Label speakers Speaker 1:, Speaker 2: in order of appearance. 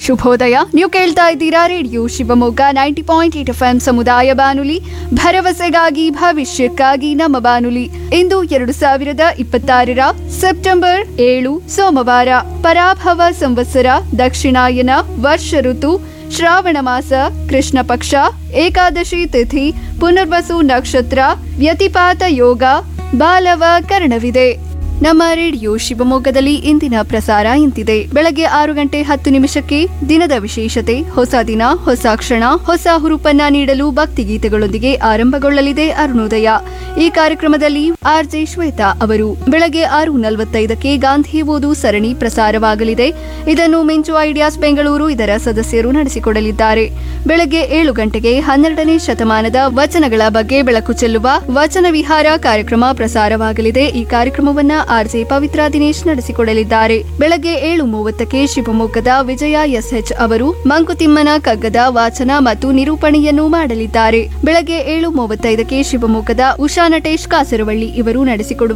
Speaker 1: ಶುಭೋದಯ ನೀವು ಕೇಳ್ತಾ ಇದ್ದೀರಾ radio Shivamogga ninety point eight FM ಎಂ ಸಮುದಾಯ ಬಾನುಲಿ ಭರವಸೆಗಾಗಿ ಭವಿಷ್ಯಕ್ಕಾಗಿ ನಮ್ಮ ಬಾನುಲಿ ಇಂದು ಎರಡು ಸಾವಿರದ ಇಪ್ಪತ್ತಾರರ ಸೆಪ್ಟೆಂಬರ್ ಏಳು ಸೋಮವಾರ ಪರಾಭವ ಸಂವತ್ಸರ ದಕ್ಷಿಣಾಯನ ವರ್ಷ ಋತು ಶ್ರಾವಣ ಮಾಸ ಕೃಷ್ಣ ಪಕ್ಷ ಏಕಾದಶಿ ತಿಥಿ ಪುನರ್ವಸು ನಕ್ಷತ್ರ ವ್ಯತಿಪಾತ ಯೋಗ ಬಾಲವ ಕರ್ಣವಿದೆ ನಮ್ಮ ರೇಡಿಯೋ ಶಿವಮೊಗ್ಗದಲ್ಲಿ ಇಂದಿನ ಪ್ರಸಾರ ಇಂತಿದೆ ಬೆಳಗ್ಗೆ ಆರು ಗಂಟೆ ಹತ್ತು ನಿಮಿಷಕ್ಕೆ ದಿನದ ವಿಶೇಷತೆ ಹೊಸ ದಿನ ಹೊಸ ಕ್ಷಣ ಹೊಸ ಹುರುಪನ್ನ ನೀಡಲು ಭಕ್ತಿಗೀತೆಗಳೊಂದಿಗೆ ಆರಂಭಗೊಳ್ಳಲಿದೆ ಅರುಣೋದಯ ಈ ಕಾರ್ಯಕ್ರಮದಲ್ಲಿ ಆರ್ಜೆ ಶ್ವೇತಾ ಅವರು ಬೆಳಗ್ಗೆ ಆರು ನಲವತ್ತೈದಕ್ಕೆ ಗಾಂಧಿ ಓದು ಸರಣಿ ಪ್ರಸಾರವಾಗಲಿದೆ ಇದನ್ನು ಮಿಂಚು ಐಡಿಯಾಸ್ ಬೆಂಗಳೂರು ಇದರ ಸದಸ್ಯರು ನಡೆಸಿಕೊಡಲಿದ್ದಾರೆ ಬೆಳಗ್ಗೆ ಏಳು ಗಂಟೆಗೆ ಹನ್ನೆರಡನೇ ಶತಮಾನದ ವಚನಗಳ ಬಗ್ಗೆ ಬೆಳಕು ಚೆಲ್ಲುವ ವಚನ ವಿಹಾರ ಕಾರ್ಯಕ್ರಮ ಪ್ರಸಾರವಾಗಲಿದೆ ಈ ಕಾರ್ಯಕ್ರಮವನ್ನ ಆರ್ಜೆ ಪವಿತ್ರ ದಿನೇಶ್ ನಡೆಸಿಕೊಡಲಿದ್ದಾರೆ ಬೆಳಗ್ಗೆ ಏಳು ಮೂವತ್ತಕ್ಕೆ ಶಿವಮೊಗ್ಗದ ವಿಜಯ ಎಸ್ಎಚ್ ಅವರು ಮಂಕುತಿಮ್ಮನ ಕಗ್ಗದ ವಾಚನ ಮತ್ತು ನಿರೂಪಣೆಯನ್ನು ಮಾಡಲಿದ್ದಾರೆ ಬೆಳಗ್ಗೆ ಏಳು ಮೂವತ್ತೈದಕ್ಕೆ ಶಿವಮೊಗ್ಗದ ಉಷಾ ನಟೇಶ್ ಕಾಸರವಳ್ಳಿ ಇವರು ನಡೆಸಿಕೊಡುವ